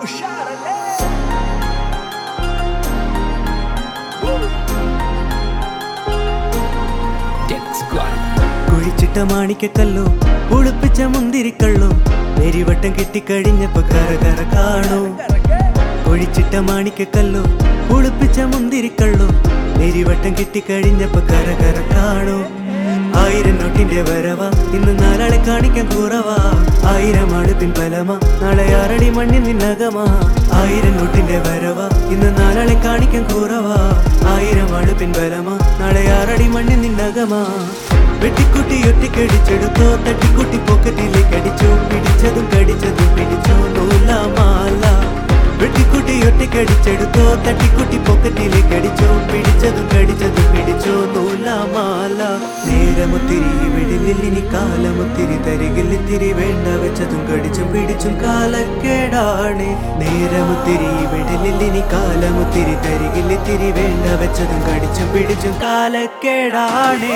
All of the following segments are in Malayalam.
കുഴിച്ചിട്ട മാണിക്കക്കല്ലോ പുളിപ്പിച്ച മുന്തിരിക്കള്ളോ പെരിവട്ടം കെട്ടിക്കഴിഞ്ഞപ്പോ കര കര കാണൂ കുഴിച്ചിട്ട മാണിക്കക്കല്ലോ പുളിപ്പിച്ച മുന്തിരിക്കള്ളോ പെരിവട്ടം കെട്ടിക്കഴിഞ്ഞപ്പോ കര കര കാണൂ ആയിരം നോട്ടിന്റെ വരവ ഇന്ന് നാലാളെ കാണിക്കാൻ കുറവാ ആയിരം ആള് പിൻപലമ നാളെ ആറടി മണ്ണിൽ നിന്നകമാ ആയിരം നോട്ടിന്റെ വരവ ഇന്ന് നാലാളെ കാണിക്കാൻ കുറവാ ആയിരം ആള് പിൻബലമ നാളെ ആറടി മണ്ണിൽ നിന്നകമാ വെട്ടിക്കുട്ടി ഒറ്റക്കടിച്ചെടുത്തോ തട്ടിക്കുട്ടി പോക്കറ്റിലേക്ക് അടിച്ചോ പിടിച്ചതും കടിച്ചതും പിടിച്ചോ നൂല മാല വെട്ടിക്കുട്ടി ഒറ്റക്കടിച്ചെടുത്തോ തട്ടിക്കുട്ടി പോക്കറ്റിലേക്ക് അടിച്ചോ പിടിച്ചതും കടിച്ചതും പിടിച്ചോ നൂല മാല നേരമൊത്തിരി വിടിലിനി കാലമൊത്തിരി തരികിലിത്തിരി വേണ്ട വെച്ചതും കടിച്ചും പിടിച്ചും കാലക്കേടാണ് നേരമൊത്തിരി വിടിലിനി കാലമൊത്തിരി തരികിലിത്തിരി വേണ്ട വെച്ചതും കടിച്ചും പിടിച്ചും കാലക്കേടാണ്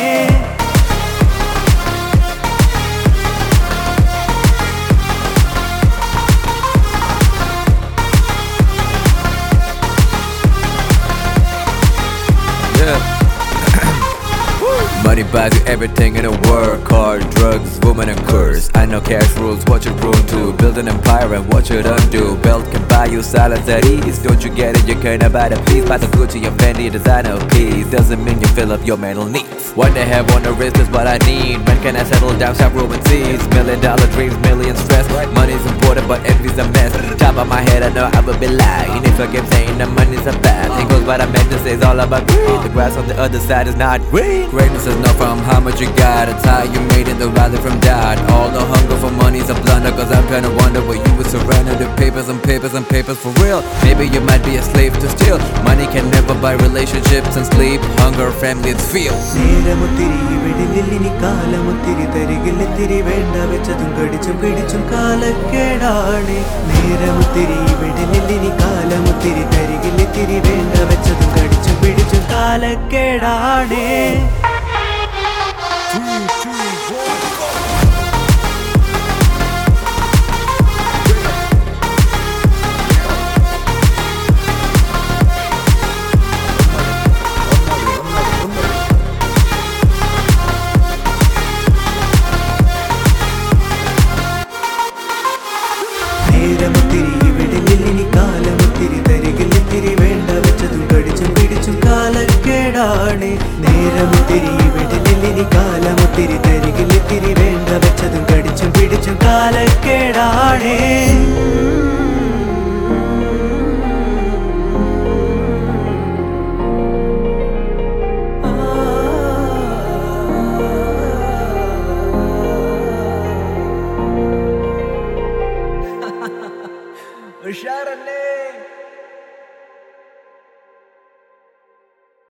Yeah. Money buys you everything in the world Car, drugs, woman and curse I know cash rules what you're prone to Build an empire and watch it undo Belt can buy you silence at ease Don't you get it, you can't buy the piece Buy the Gucci and Fendi designer piece Doesn't mean you fill up your mental needs One day have on the wrist is what I need When can I settle down, stop rolling seas Million dollar dreams, million stress Money's important but envy's a mess Top of my head I know I would be lying If I keep saying that money's a bad thing Goes what I meant to say is all about greed The grass on the other side is not green Greatness is not from how much you got It's how you made it, the rather from that All the hunger for money's a blunder Cause I'm trying to wonder where you would surrender to papers and papers and papers for real Maybe you might be a slave to steal Money can never buy relationships and sleep Hunger, family, it's feel നേരമൊത്തിരി വിടിലിനി കാലമൊത്തിരി തരികിലിത്തിരി വേണ്ട വെച്ചതും കടിച്ചും പിടിച്ചും കാലക്കേടാണ് നേരമൊത്തിരി വിടിലിനി കാലമൊത്തിരി തരികിലിത്തിരി വേണ്ട വെച്ചതും കടിച്ചും പിടിച്ചും കാലക്കേടാണ് നേരമൊത്തിരി വിടിലിനി കാലമൊത്തിരി തരികിലിത്തിരി വേണ്ട വെച്ചതും കടിച്ചും പിടിച്ചും കാലക്കേടാണ് നേരമൊത്തിരി വിടിലിനി കാലമൊത്തിരി തരികിലിത്തിരി വേണ്ട വെച്ചതും കടിച്ചും പിടിച്ചും കാലക്കേടാണ് ഉഷാറല്ലേ